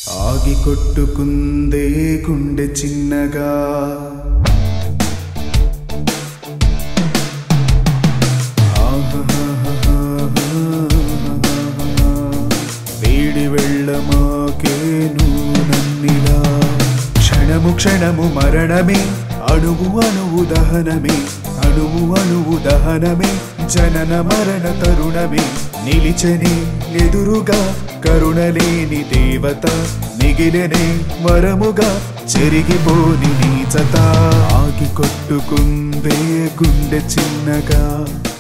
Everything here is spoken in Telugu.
ఆగి కొట్టుకుందే గుండె చిన్నగా వేడి వెళ్ళమాకే నన్నిలా క్షణము క్షణము మరణమే అణువు అణువు దహనమే అణువు అణువు దహనమే జనన మరణ తరుణమే నిలిచని ఎదురుగా కరుణలేని దేవత మిగిలనే వరముగా చెరిగిపోని నీచత ఆగి కొట్టుకుందే గుండె చిన్నగా